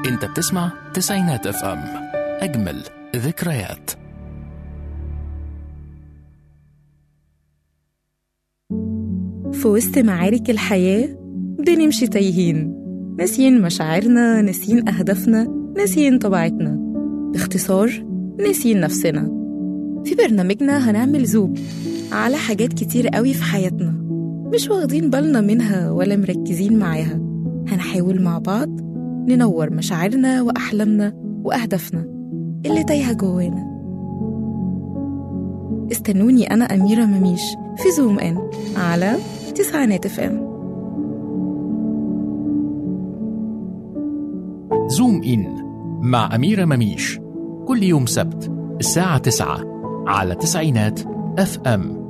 انت بتسمع تسعينات اف ام اجمل ذكريات في وسط معارك الحياة بنمشي تايهين ناسيين مشاعرنا ناسيين أهدافنا ناسيين طبيعتنا باختصار ناسيين نفسنا في برنامجنا هنعمل زوم على حاجات كتير قوي في حياتنا مش واخدين بالنا منها ولا مركزين معاها هنحاول مع بعض ننور مشاعرنا وأحلامنا وأهدافنا اللي تايهة جوانا استنوني أنا أميرة مميش في زوم إن على تسعينات اف ام زوم إن مع أميرة مميش كل يوم سبت الساعة 9 على تسعينات اف ام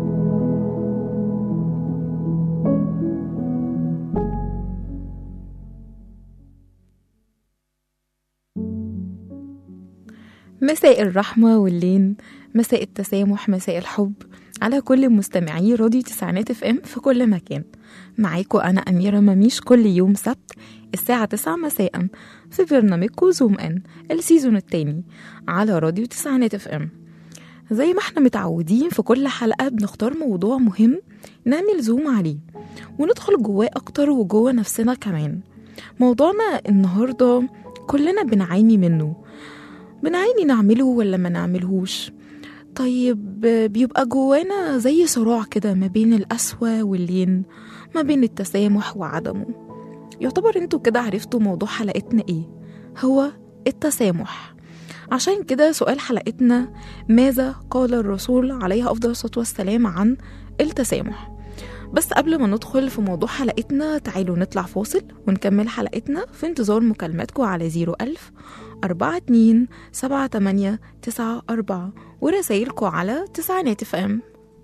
مساء الرحمة واللين مساء التسامح مساء الحب على كل مستمعي راديو تسعينات اف ام في كل مكان معاكم أنا أميرة مميش كل يوم سبت الساعة 9 مساء في برنامجكم زوم ان السيزون التاني على راديو تسعينات اف ام زي ما احنا متعودين في كل حلقة بنختار موضوع مهم نعمل زوم عليه وندخل جواه أكتر وجوه نفسنا كمان موضوعنا النهاردة كلنا بنعاني منه بنعاني نعمله ولا ما نعملهوش طيب بيبقى جوانا زي صراع كده ما بين القسوة واللين ما بين التسامح وعدمه يعتبر انتوا كده عرفتوا موضوع حلقتنا ايه هو التسامح عشان كده سؤال حلقتنا ماذا قال الرسول عليه أفضل الصلاة والسلام عن التسامح بس قبل ما ندخل في موضوع حلقتنا تعالوا نطلع فاصل ونكمل حلقتنا في انتظار مكالماتكم على 01000 أربعة اتنين سبعة تمانية تسعة أربعة ورسايلكم على تسعينات اف ام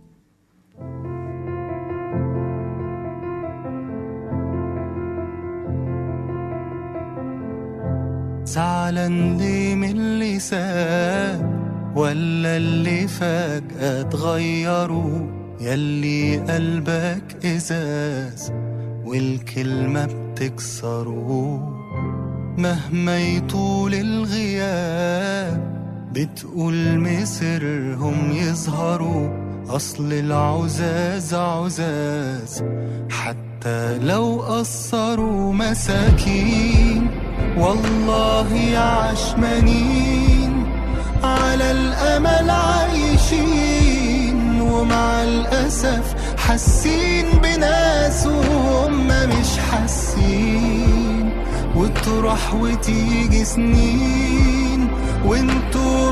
زعلان ليه من اللي ساب ولا اللي فجأة اتغيروا يلي قلبك إزاز والكلمة بتكسره مهما يطول الغياب بتقول مصيرهم يظهروا أصل العزاز عزاز حتى لو قصروا مساكين والله عشمانين على الأمل عايشين ومع الأسف حاسين بناس وهم مش حاسين وتروح وتيجي سنين وانتوا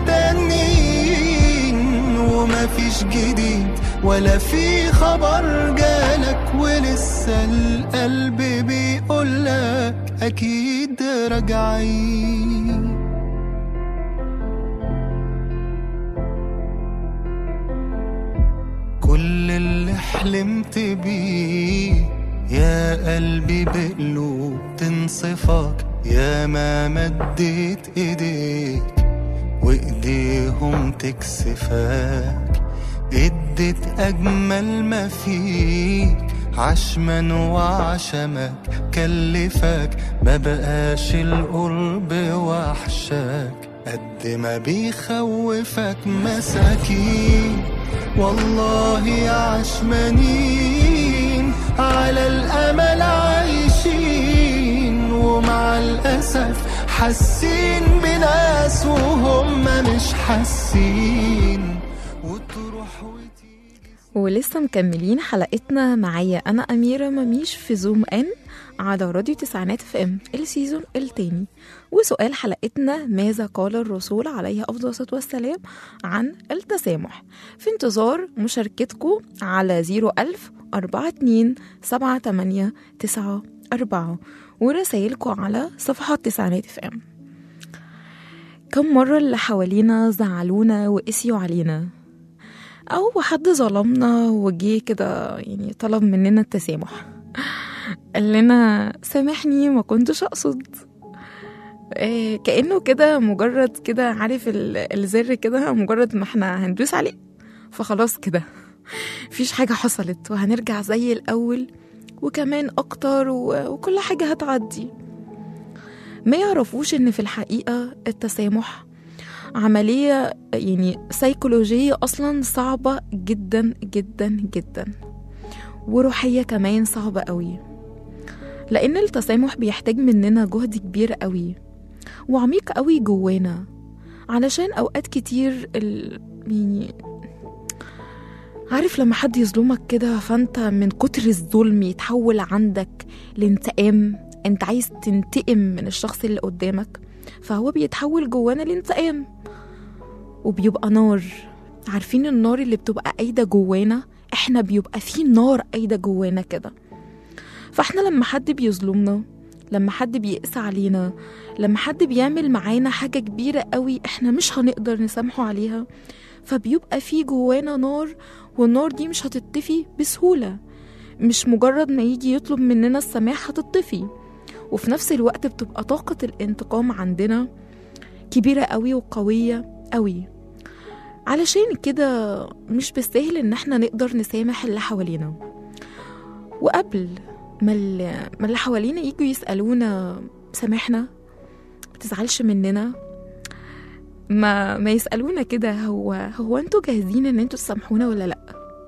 مستنين ومفيش جديد ولا في خبر جالك ولسه القلب بيقولك أكيد راجعين كل اللي حلمت بيه يا قلبي بقلوب تنصفك يا ما مديت ايديك وايديهم تكسفك اديت اجمل ما فيك عشمان وعشمك كلفك ما بقاش القرب وحشك قد ما بيخوفك مساكين والله عشمانين على الأمل عايشين ومع الأسف حاسين بناس وهم مش حاسين وتروح وتيجي ولسه مكملين حلقتنا معايا أنا أميرة مميش في زوم إن على راديو تسعينات اف ام السيزون التاني وسؤال حلقتنا ماذا قال الرسول عليه أفضل الصلاة والسلام عن التسامح في انتظار مشاركتكم على زيرو ألف أربعة اتنين سبعة تمانية تسعة أربعة ورسايلكم على صفحة تسعينات اف ام كم مرة اللي حوالينا زعلونا وقسيوا علينا أو حد ظلمنا وجي كده يعني طلب مننا التسامح قال لنا سامحني ما كنتش أقصد إيه كأنه كده مجرد كده عارف ال- الزر كده مجرد ما احنا هندوس عليه فخلاص كده مفيش حاجة حصلت وهنرجع زي الأول وكمان أكتر و- وكل حاجة هتعدي ما يعرفوش ان في الحقيقة التسامح عملية يعني سيكولوجية أصلا صعبة جدا جدا جدا وروحية كمان صعبة قوي لأن التسامح بيحتاج مننا جهد كبير قوي وعميق قوي جوانا علشان أوقات كتير ال... يعني عارف لما حد يظلمك كده فانت من كتر الظلم يتحول عندك لانتقام انت عايز تنتقم من الشخص اللي قدامك فهو بيتحول جوانا لانتقام وبيبقى نار عارفين النار اللي بتبقى قايدة جوانا احنا بيبقى في نار قايدة جوانا كده فاحنا لما حد بيظلمنا لما حد بيقسى علينا لما حد بيعمل معانا حاجة كبيرة قوي احنا مش هنقدر نسامحه عليها فبيبقى في جوانا نار والنار دي مش هتطفي بسهولة مش مجرد ما يجي يطلب مننا السماح هتطفي وفي نفس الوقت بتبقى طاقة الانتقام عندنا كبيرة قوي وقوية قوي علشان كده مش بالسهل ان احنا نقدر نسامح اللي حوالينا وقبل ما ال- ما اللي حوالينا يجوا يسألونا سامحنا متزعلش مننا ما ما يسألونا كده هو هو انتوا جاهزين ان انتوا تسامحونا ولا لا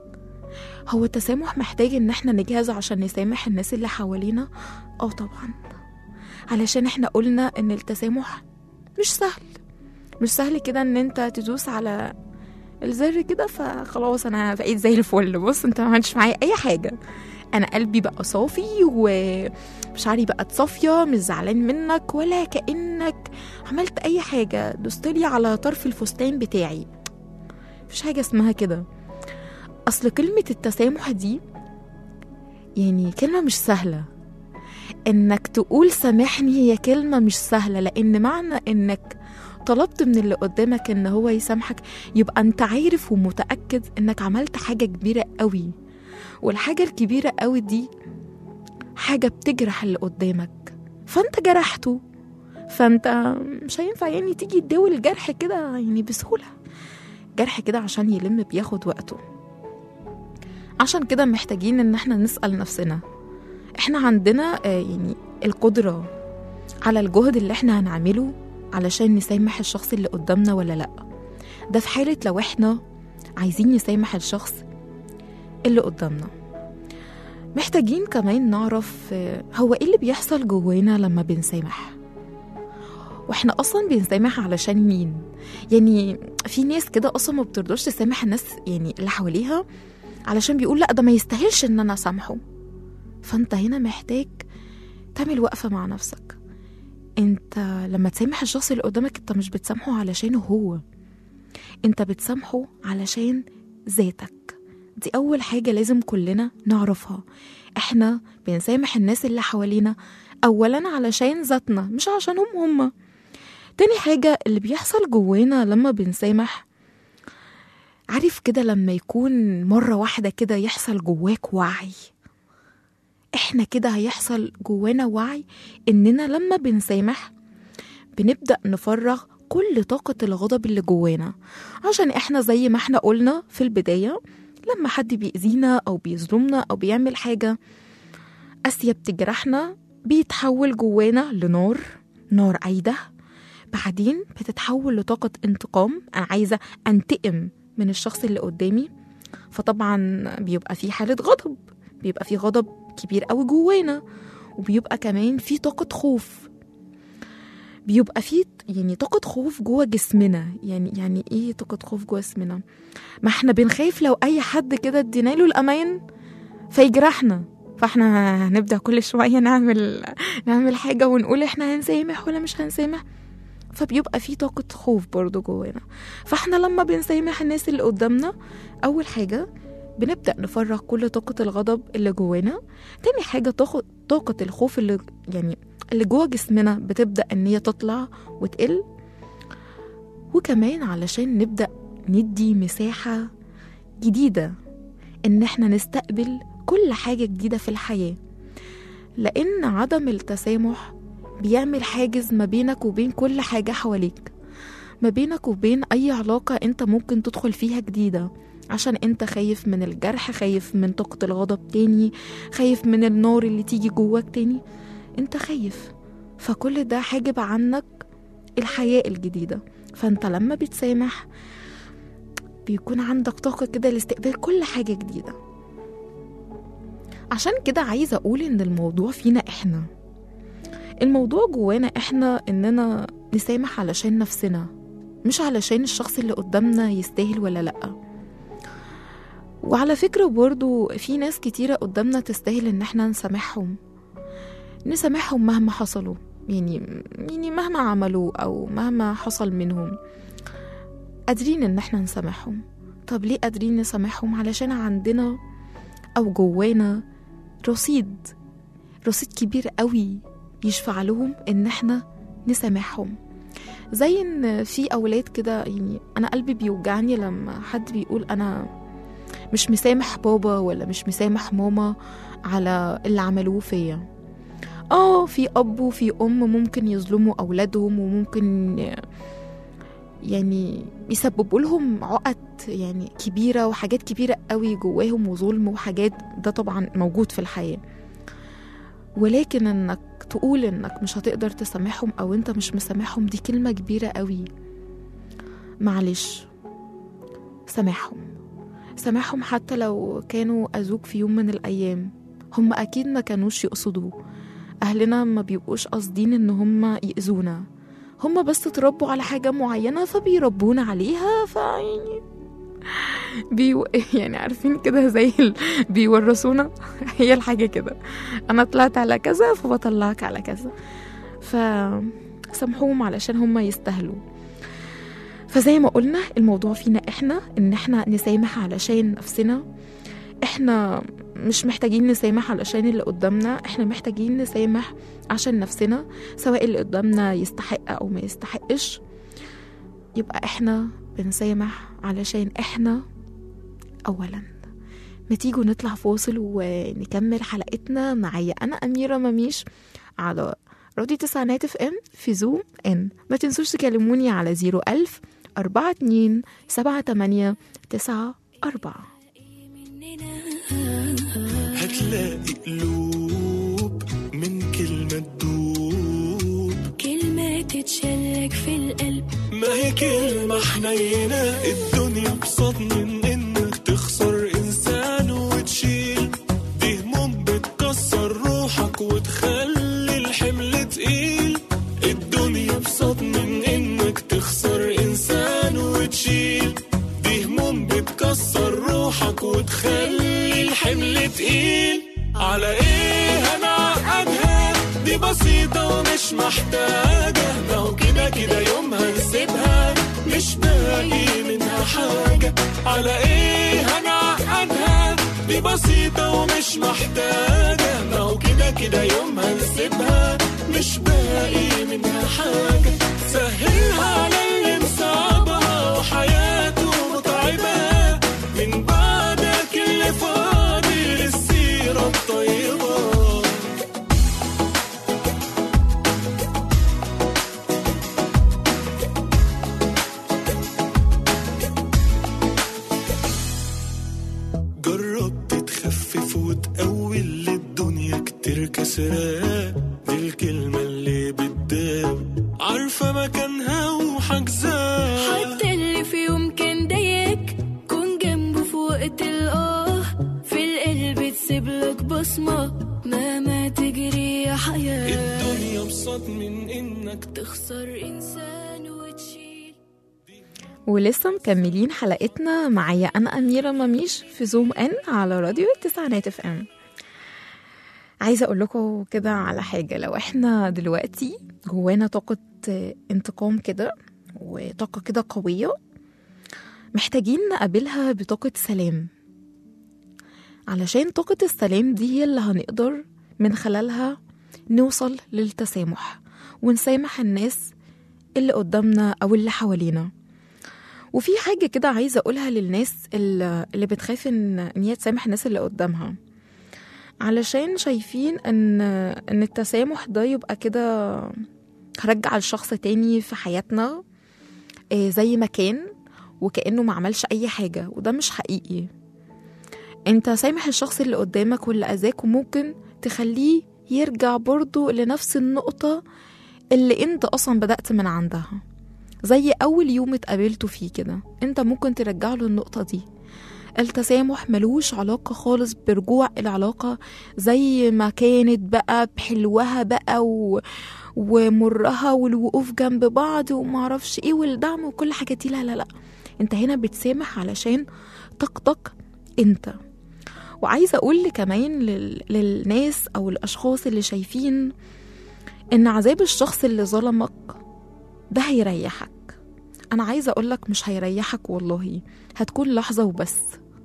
هو التسامح محتاج ان احنا نجهز عشان نسامح الناس اللي حوالينا اه طبعا علشان احنا قلنا ان التسامح مش سهل مش سهل كده ان انت تدوس على الزر كده فخلاص انا بقيت زي الفل بص انت ما عملتش معايا اي حاجه انا قلبي بقى صافي وشعري بقت صافيه مش زعلان منك ولا كانك عملت اي حاجه دوستلي على طرف الفستان بتاعي مفيش حاجه اسمها كده اصل كلمه التسامح دي يعني كلمه مش سهله انك تقول سامحني هي كلمه مش سهله لان معنى انك طلبت من اللي قدامك ان هو يسامحك يبقى انت عارف ومتاكد انك عملت حاجه كبيره قوي والحاجه الكبيره قوي دي حاجه بتجرح اللي قدامك فانت جرحته فانت مش هينفع يعني تيجي تداوي الجرح كده يعني بسهوله جرح كده عشان يلم بياخد وقته عشان كده محتاجين ان احنا نسال نفسنا احنا عندنا آه، يعني القدره على الجهد اللي احنا هنعمله علشان نسامح الشخص اللي قدامنا ولا لا ده في حالة لو احنا عايزين نسامح الشخص اللي قدامنا محتاجين كمان نعرف آه، هو ايه اللي بيحصل جوانا لما بنسامح واحنا اصلا بنسامح علشان مين يعني في ناس كده اصلا ما بترضاش تسامح الناس يعني اللي حواليها علشان بيقول لا ده ما يستاهلش ان انا اسامحه فانت هنا محتاج تعمل وقفة مع نفسك انت لما تسامح الشخص اللي قدامك انت مش بتسامحه علشانه هو انت بتسامحه علشان ذاتك دي اول حاجة لازم كلنا نعرفها احنا بنسامح الناس اللي حوالينا اولا علشان ذاتنا مش عشانهم هما تاني حاجة اللي بيحصل جوانا لما بنسامح عارف كده لما يكون مرة واحدة كده يحصل جواك وعي احنا كده هيحصل جوانا وعي اننا لما بنسامح بنبدأ نفرغ كل طاقة الغضب اللي جوانا عشان احنا زي ما احنا قلنا في البداية لما حد بيأذينا أو بيظلمنا أو بيعمل حاجة قاسية بتجرحنا بيتحول جوانا لنار نار عايدة بعدين بتتحول لطاقة انتقام أنا عايزة أنتقم من الشخص اللي قدامي فطبعا بيبقى في حالة غضب بيبقى في غضب كبير قوي جوانا وبيبقى كمان في طاقة خوف بيبقى في يعني طاقة خوف جوه جسمنا يعني يعني ايه طاقة خوف جوه جسمنا ما احنا بنخاف لو اي حد كده ادينا له الامان فيجرحنا فاحنا هنبدا كل شويه نعمل نعمل حاجه ونقول احنا هنسامح ولا مش هنسامح فبيبقى في طاقة خوف برضو جوانا فاحنا لما بنسامح الناس اللي قدامنا أول حاجة بنبدأ نفرغ كل طاقة الغضب اللي جوانا تاني حاجة طاقة طاقة الخوف اللي يعني اللي جوا جسمنا بتبدأ إن هي تطلع وتقل وكمان علشان نبدأ ندي مساحة جديدة إن احنا نستقبل كل حاجة جديدة في الحياة لأن عدم التسامح بيعمل حاجز ما بينك وبين كل حاجة حواليك ما بينك وبين أي علاقة أنت ممكن تدخل فيها جديدة عشان أنت خايف من الجرح خايف من طاقة الغضب تاني خايف من النار اللي تيجي جواك تاني أنت خايف فكل ده حاجب عنك الحياة الجديدة فانت لما بتسامح بيكون عندك طاقة كده لاستقبال كل حاجة جديدة عشان كده عايزة أقول إن الموضوع فينا إحنا الموضوع جوانا إحنا إننا نسامح علشان نفسنا مش علشان الشخص اللي قدامنا يستاهل ولا لأ وعلى فكرة برضو في ناس كتيرة قدامنا تستاهل إن إحنا نسامحهم نسامحهم مهما حصلوا يعني يعني مهما عملوا أو مهما حصل منهم قادرين إن إحنا نسامحهم طب ليه قادرين نسامحهم علشان عندنا أو جوانا رصيد رصيد كبير قوي يشفع لهم إن إحنا نسامحهم زي إن في أولاد كده يعني أنا قلبي بيوجعني لما حد بيقول أنا مش مسامح بابا ولا مش مسامح ماما على اللي عملوه فيا اه في اب وفي ام ممكن يظلموا اولادهم وممكن يعني يسببوا لهم عقد يعني كبيره وحاجات كبيره قوي جواهم وظلم وحاجات ده طبعا موجود في الحياه ولكن انك تقول انك مش هتقدر تسامحهم او انت مش مسامحهم دي كلمه كبيره قوي معلش سامحهم سامحهم حتى لو كانوا أذوك في يوم من الأيام هم أكيد ما كانوش يقصدوا أهلنا ما بيبقوش قاصدين إن هم يأذونا هم بس اتربوا على حاجة معينة فبيربونا عليها فيعني بيو... يعني عارفين كده زي ال... بيورثونا هي الحاجة كده أنا طلعت على كذا فبطلعك على كذا فسامحوهم علشان هم يستاهلوا فزي ما قلنا الموضوع فينا احنا ان احنا نسامح علشان نفسنا احنا مش محتاجين نسامح علشان اللي قدامنا احنا محتاجين نسامح عشان نفسنا سواء اللي قدامنا يستحق او ما يستحقش يبقى احنا بنسامح علشان احنا اولا ما تيجوا نطلع فاصل ونكمل حلقتنا معايا انا اميره مميش على راديو تسعينات اف ام في زوم ان ما تنسوش تكلموني على زيرو ألف أربعة اتنين سبعة تمانية تسعة أربعة هتلاقي قلوب من كلمة تدوب كلمة تتشلك في القلب ما هي كلمة حنينة الدنيا بصد من انك تخسر انسان وتشيل دي هموم بتكسر روحك وتخلي الحمل تقيل الدنيا بصد من انك تخسر انسان وتشيل دي هموم بتكسر روحك وتخلي الحمل تقيل على ايه هنعقدها دي بسيطة ومش محتاجة لو كده كده يومها نسيبها مش باقي منها حاجة على ايه هنعقدها دي بسيطة ومش محتاجة لو كده كده يومها نسيبها مش باقي منها حاجة سهلها على اللي مصعبها وحياته متعبة من بعدك اللي فاضل السيرة الطيبة جربت تخفف وتقوي اللي الدنيا كتير كسراه دي الكلمة اللي بتداوي عارفة مكانها وحجزاه حتى اللي في يوم كان ضايقك كون جنبه في وقت الآه في القلب تسيب لك بصمة مهما تجري يا حياة الدنيا بصد من انك تخسر إنسان وتشيل ولسه مكملين حلقتنا معايا أنا أميرة مميش في زوم إن على راديو التسعينات اف ام عايزة أقول لكم كده على حاجة لو إحنا دلوقتي جوانا طاقة انتقام كده وطاقة كده قوية محتاجين نقابلها بطاقة سلام علشان طاقة السلام دي هي اللي هنقدر من خلالها نوصل للتسامح ونسامح الناس اللي قدامنا أو اللي حوالينا وفي حاجة كده عايزة أقولها للناس اللي اللي بتخاف إن إن هي تسامح الناس اللي قدامها علشان شايفين إن إن التسامح ده يبقى كده هرجع الشخص تاني في حياتنا آه، زي ما كان وكأنه ما عملش أي حاجة وده مش حقيقي انت سامح الشخص اللي قدامك واللي أذاك وممكن تخليه يرجع برضو لنفس النقطة اللي انت اصلا بدأت من عندها زي اول يوم اتقابلتوا فيه كده انت ممكن ترجع له النقطة دي التسامح ملوش علاقة خالص برجوع العلاقة زي ما كانت بقى بحلوها بقى و... ومرها والوقوف جنب بعض ومعرفش ايه والدعم وكل حاجة دي لا لا لا انت هنا بتسامح علشان طاقتك انت وعايزة اقول كمان لل... للناس او الاشخاص اللي شايفين ان عذاب الشخص اللي ظلمك ده هيريحك انا عايزة اقولك مش هيريحك والله هتكون لحظة وبس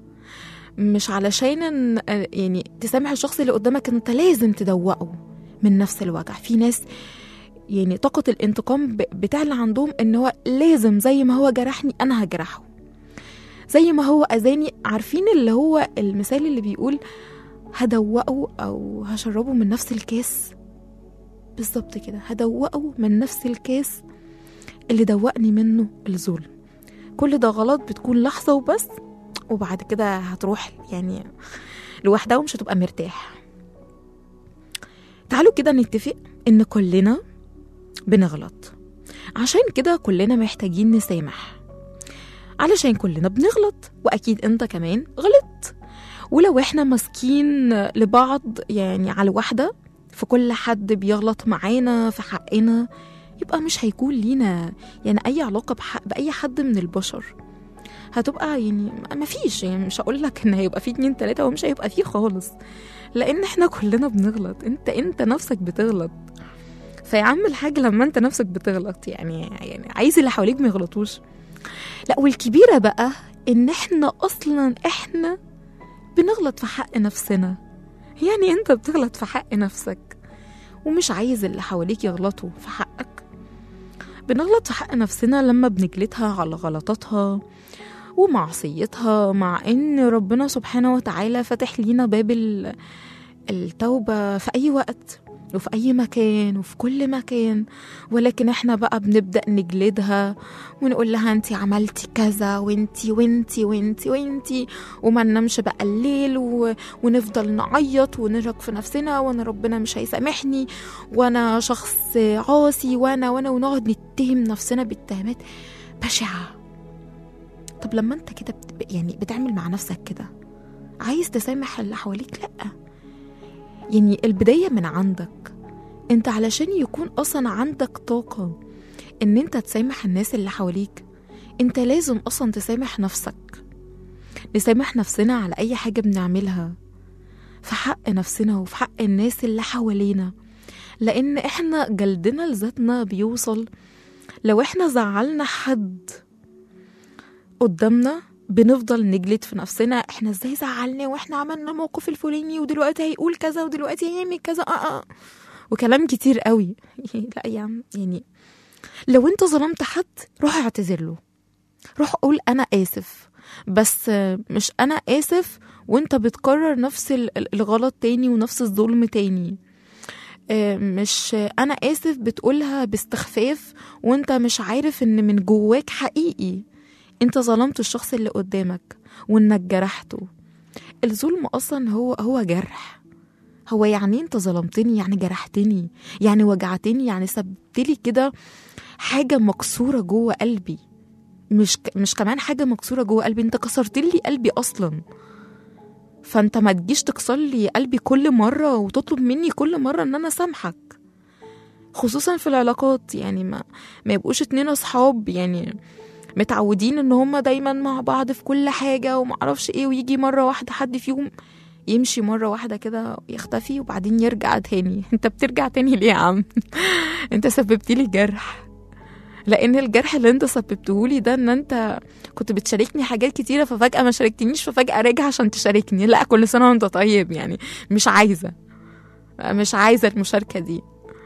مش علشان ان يعني تسامح الشخص اللي قدامك انت لازم تدوقه من نفس الوجع في ناس يعني طاقة الانتقام ب- بتعلى عندهم ان هو لازم زي ما هو جرحني انا هجرحه زي ما هو اذاني عارفين اللي هو المثال اللي بيقول هدوقه او هشربه من نفس الكاس بالظبط كده هدوقه من نفس الكاس اللي دوقني منه الظلم كل ده غلط بتكون لحظة وبس وبعد كده هتروح يعني لوحدها ومش هتبقى مرتاح تعالوا كده نتفق ان كلنا بنغلط عشان كده كلنا محتاجين نسامح علشان كلنا بنغلط واكيد انت كمان غلطت ولو احنا ماسكين لبعض يعني على واحدة في كل حد بيغلط معانا في حقنا يبقى مش هيكون لينا يعني اي علاقة بحق بأي حد من البشر هتبقى يعني مفيش يعني مش هقول لك ان هيبقى في اتنين تلاتة ومش هيبقى فيه خالص لان احنا كلنا بنغلط انت انت نفسك بتغلط فيا عم الحاج لما انت نفسك بتغلط يعني يعني عايز اللي حواليك ما يغلطوش لا والكبيره بقى ان احنا اصلا احنا بنغلط في حق نفسنا يعني انت بتغلط في حق نفسك ومش عايز اللي حواليك يغلطوا في حقك بنغلط في حق نفسنا لما بنجلدها على غلطاتها ومعصيتها مع ان ربنا سبحانه وتعالى فتح لينا باب ال- التوبة في أي وقت وفي أي مكان وفي كل مكان ولكن احنا بقى بنبدأ نجلدها ونقول لها انتي عملتي كذا وانتي وانتي وانتي وانتي وما ننامش بقى الليل و... ونفضل نعيط ونرهق في نفسنا وانا ربنا مش هيسامحني وانا شخص عاصي وانا وانا ونقعد نتهم نفسنا باتهامات بشعة طب لما انت كده بت... يعني بتعمل مع نفسك كده عايز تسامح اللي حواليك لأ يعني البداية من عندك انت علشان يكون اصلا عندك طاقة ان انت تسامح الناس اللي حواليك انت لازم اصلا تسامح نفسك نسامح نفسنا على اي حاجة بنعملها في حق نفسنا وفي حق الناس اللي حوالينا لان احنا جلدنا لذاتنا بيوصل لو احنا زعلنا حد قدامنا بنفضل نجلد في نفسنا احنا ازاي زعلنا واحنا عملنا موقف الفلاني ودلوقتي هيقول كذا ودلوقتي هيعمل كذا اه اه وكلام كتير قوي لا يا عم يعني لو انت ظلمت حد روح اعتذر له روح قول انا اسف بس آه، مش انا اسف وانت بتكرر نفس ال- ال- الغلط تاني ونفس الظلم تاني آه، مش آه، انا اسف بتقولها باستخفاف وانت مش عارف ان من جواك حقيقي انت ظلمت الشخص اللي قدامك وانك جرحته الظلم اصلا هو هو جرح هو يعني انت ظلمتني يعني جرحتني يعني وجعتني يعني سبتلي كده حاجه مكسوره جوه قلبي مش ك- مش كمان حاجه مكسوره جوه قلبي انت كسرت لي قلبي اصلا فانت ما تجيش تكسر لي قلبي كل مره وتطلب مني كل مره ان انا اسامحك خصوصا في العلاقات يعني ما ما يبقوش اتنين اصحاب يعني متعودين ان هما دايما مع بعض في كل حاجه ومعرفش ايه ويجي مره واحده حد فيهم يمشي مرة واحدة كده يختفي وبعدين يرجع تاني انت بترجع تاني ليه يا عم انت سببت لي جرح لان الجرح اللي انت سببته لي ده ان انت كنت بتشاركني حاجات كتيره ففجاه ما شاركتنيش ففجاه راجع عشان تشاركني لا كل سنه وانت طيب يعني مش عايزه مش عايزه المشاركه دي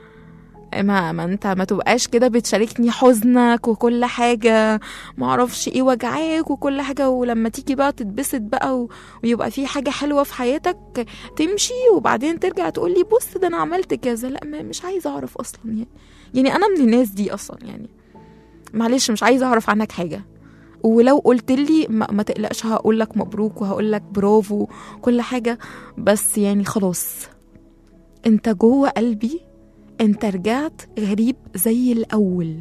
ما ما انت ما تبقاش كده بتشاركني حزنك وكل حاجه ما اعرفش ايه وجعاك وكل حاجه ولما تيجي بقى تتبسط بقى و... ويبقى في حاجه حلوه في حياتك تمشي وبعدين ترجع تقول لي بص ده انا عملت كذا لا ما مش عايزه اعرف اصلا يعني يعني انا من الناس دي اصلا يعني معلش مش عايزه اعرف عنك حاجه ولو قلت لي ما, ما تقلقش هقول لك مبروك وهقول لك برافو كل حاجه بس يعني خلاص انت جوه قلبي انت رجعت غريب زي الأول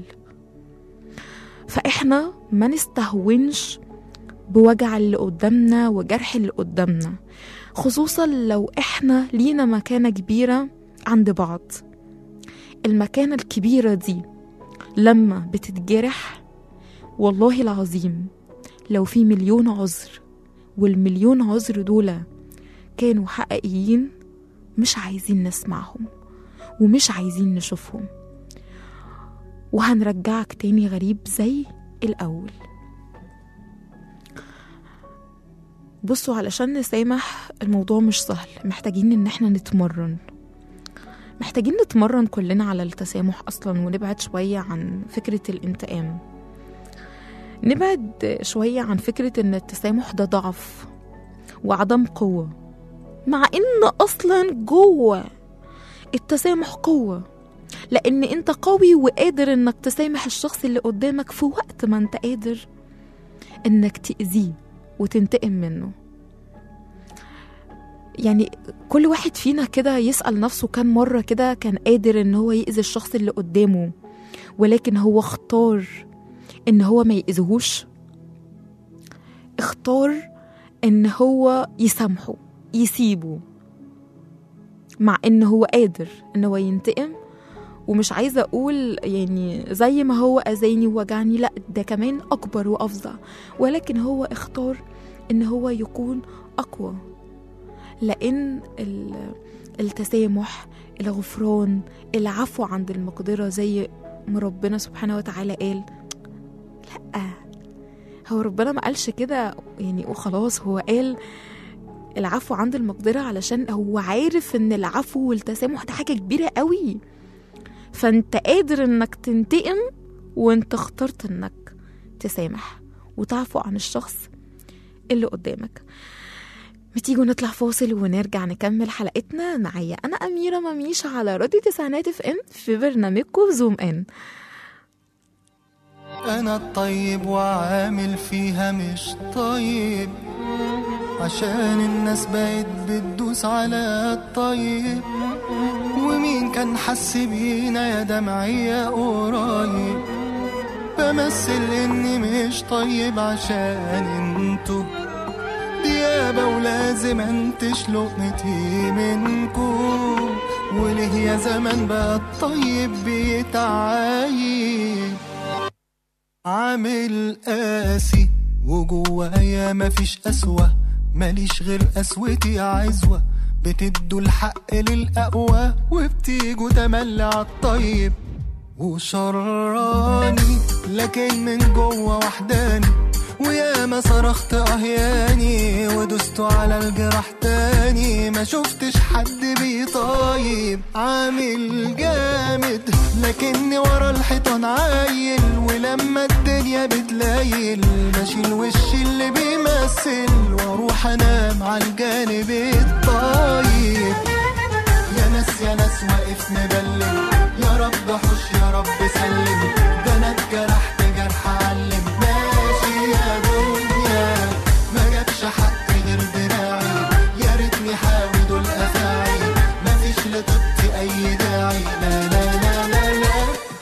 فإحنا ما نستهونش بوجع اللي قدامنا وجرح اللي قدامنا خصوصا لو إحنا لينا مكانة كبيرة عند بعض المكانة الكبيرة دي لما بتتجرح والله العظيم لو في مليون عذر والمليون عذر دول كانوا حقيقيين مش عايزين نسمعهم ومش عايزين نشوفهم وهنرجعك تاني غريب زي الأول بصوا علشان نسامح الموضوع مش سهل محتاجين ان احنا نتمرن محتاجين نتمرن كلنا على التسامح اصلا ونبعد شوية عن فكرة الانتقام نبعد شوية عن فكرة ان التسامح ده ضعف وعدم قوة مع ان اصلا جوه التسامح قوة لان انت قوي وقادر انك تسامح الشخص اللي قدامك في وقت ما انت قادر انك تأذيه وتنتقم منه يعني كل واحد فينا كده يسأل نفسه كم مرة كده كان قادر ان هو يأذي الشخص اللي قدامه ولكن هو اختار ان هو ما يأذيهوش اختار ان هو يسامحه يسيبه مع ان هو قادر ان هو ينتقم ومش عايزة أقول يعني زي ما هو أذاني ووجعني لأ ده كمان أكبر وأفظع ولكن هو اختار إن هو يكون أقوى لأن ال- التسامح الغفران العفو عند المقدرة زي ما ربنا سبحانه وتعالى قال لأ هو ربنا ما قالش كده يعني وخلاص هو قال العفو عند المقدرة علشان هو عارف ان العفو والتسامح ده حاجة كبيرة قوي فانت قادر انك تنتقم وانت اخترت انك تسامح وتعفو عن الشخص اللي قدامك ما تيجوا نطلع فاصل ونرجع نكمل حلقتنا معايا انا اميره مميش على راديو تسعينات اف ام في برنامجكم زوم ان انا الطيب وعامل فيها مش طيب عشان الناس بقت بتدوس على الطيب ومين كان حس بينا يا دمعية قريب بمثل اني مش طيب عشان انتو ديابة ولازم انتش لقمتي منكو وليه يا زمان بقى الطيب بيتعايب عامل قاسي وجوايا مفيش قسوة ماليش غير قسوتي عزوة بتدوا الحق للأقوى وبتيجوا تملي عالطيب وشراني لكن من جوه وحداني ويا ما صرخت اهياني ودست على الجراح تاني ما شفتش حد بيطايب عامل جامد لكني ورا الحيطان عايل ولما الدنيا بتلايل بشيل وشي اللي بيمثل واروح انام على الجانب الطيب يا ناس يا ناس واقف مبلم يا رب حش يا رب سلم ده انا اتجرحت جرح علم ماشي يا دنيا ما جابش حق غير دراعي يا ريتني حاوي دول افاعي مفيش لطيبتي اي داعي لا لا لا لا لا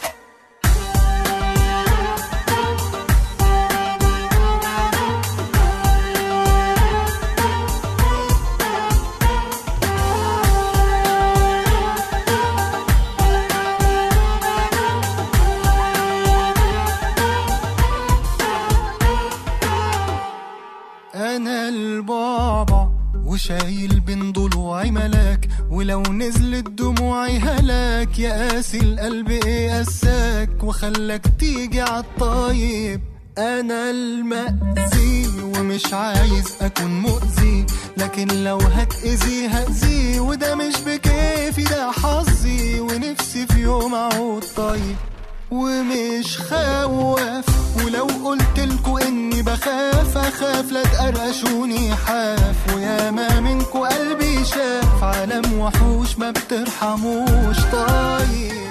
انا البابا وشايل بين ضلوعي ملاك ولو نزلت دموعي هلاك يا قاسي القلب ايه قساك وخلاك تيجي عالطيب انا المأذي ومش عايز اكون مؤذي لكن لو هتأذي هأذي وده مش بكيفي ده حظي ونفسي في يوم اعود طيب ومش خواف ولو قلت لكم اني بخاف اخاف لا تقرقشوني حاف ويا ما منكو قلبي شاف عالم وحوش ما بترحموش طيب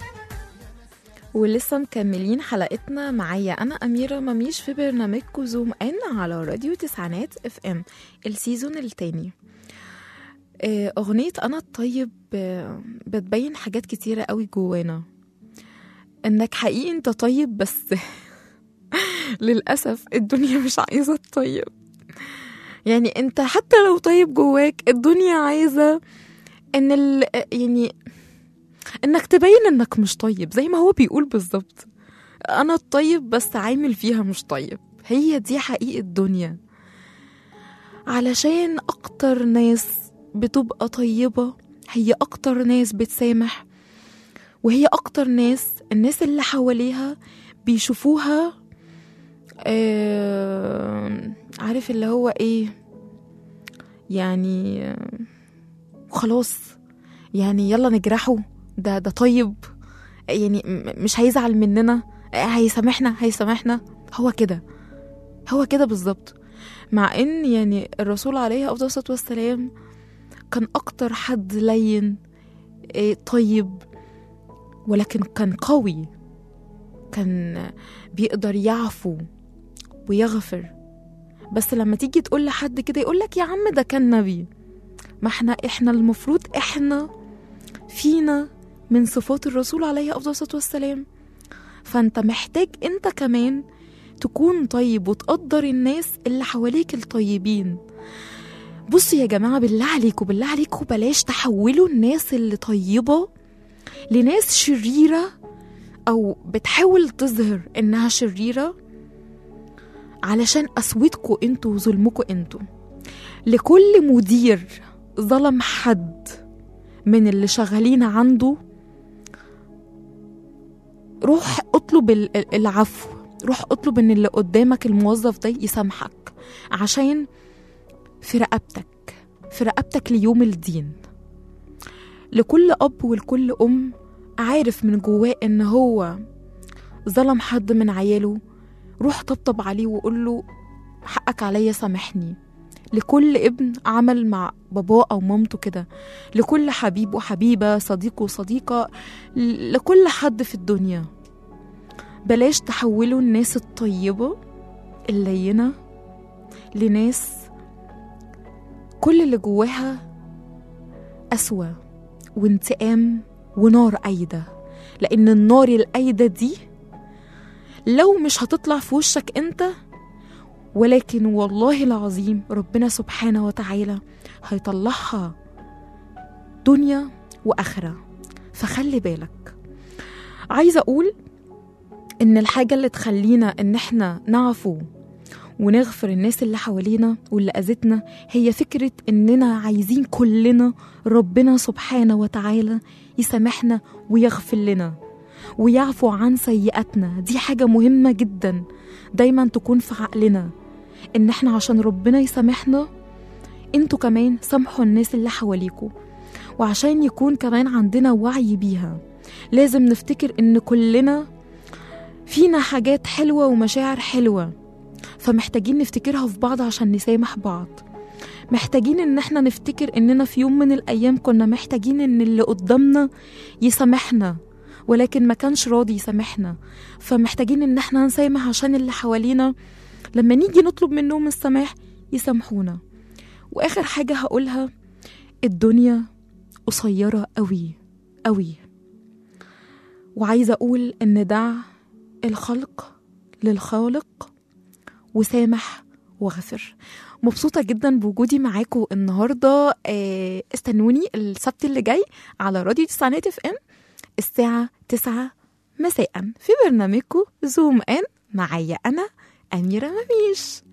ولسه مكملين حلقتنا معايا انا اميره مميش في برنامجكم زوم ان على راديو تسعينات اف ام السيزون التاني آه، أغنية أنا الطيب آه، بتبين حاجات كتيرة قوي جوانا إنك حقيقي أنت طيب بس للأسف الدنيا مش عايزة الطيب يعني أنت حتى لو طيب جواك الدنيا عايزة إن ال يعني إنك تبين إنك مش طيب زي ما هو بيقول بالظبط أنا الطيب بس عامل فيها مش طيب هي دي حقيقة الدنيا علشان أكتر ناس بتبقى طيبة هي أكتر ناس بتسامح وهي أكتر ناس الناس اللي حواليها بيشوفوها آه عارف اللي هو إيه يعني آه، خلاص يعني يلا نجرحه ده ده طيب يعني م- مش هيزعل مننا آه، هيسامحنا هيسامحنا هو كده هو كده بالظبط مع ان يعني الرسول عليه افضل الصلاه والسلام كان اكتر حد لين إيه، طيب ولكن كان قوي كان بيقدر يعفو ويغفر بس لما تيجي تقول لحد كده يقول لك يا عم ده كان نبي ما احنا احنا المفروض احنا فينا من صفات الرسول عليه افضل الصلاه والسلام فانت محتاج انت كمان تكون طيب وتقدر الناس اللي حواليك الطيبين بصوا يا جماعة بالله عليكم بالله عليكم بلاش تحولوا الناس اللي طيبة لناس شريرة أو بتحاول تظهر إنها شريرة علشان قسوتكم انتوا وظلمكم انتوا لكل مدير ظلم حد من اللي شغالين عنده روح اطلب ال- ال- العفو روح اطلب ان اللي قدامك الموظف ده يسامحك عشان في رقبتك في رقبتك ليوم الدين لكل اب ولكل ام عارف من جواه ان هو ظلم حد من عياله روح طبطب عليه وقول له حقك عليا سامحني لكل ابن عمل مع باباه او مامته كده لكل حبيب وحبيبه صديق وصديقه ل- لكل حد في الدنيا بلاش تحولوا الناس الطيبة اللينة لناس كل اللي جواها قسوة وانتقام ونار قايدة لأن النار القايدة دي لو مش هتطلع في وشك انت ولكن والله العظيم ربنا سبحانه وتعالى هيطلعها دنيا وآخرة فخلي بالك عايزة أقول ان الحاجه اللي تخلينا ان احنا نعفو ونغفر الناس اللي حوالينا واللي اذتنا هي فكره اننا عايزين كلنا ربنا سبحانه وتعالى يسامحنا ويغفر لنا ويعفو عن سيئاتنا دي حاجه مهمه جدا دايما تكون في عقلنا ان احنا عشان ربنا يسامحنا انتوا كمان سامحوا الناس اللي حواليكوا وعشان يكون كمان عندنا وعي بيها لازم نفتكر ان كلنا فينا حاجات حلوة ومشاعر حلوة فمحتاجين نفتكرها في بعض عشان نسامح بعض محتاجين ان احنا نفتكر اننا في يوم من الايام كنا محتاجين ان اللي قدامنا يسامحنا ولكن ما كانش راضي يسامحنا فمحتاجين ان احنا نسامح عشان اللي حوالينا لما نيجي نطلب منهم السماح يسامحونا واخر حاجة هقولها الدنيا قصيرة قوي قوي وعايزة اقول ان دع الخلق للخالق وسامح وغفر مبسوطة جدا بوجودي معاكم النهاردة آه، استنوني السبت اللي جاي على راديو تسعينات اف ام الساعة تسعة مساء في برنامجكم زوم ان معايا أنا أميرة مميش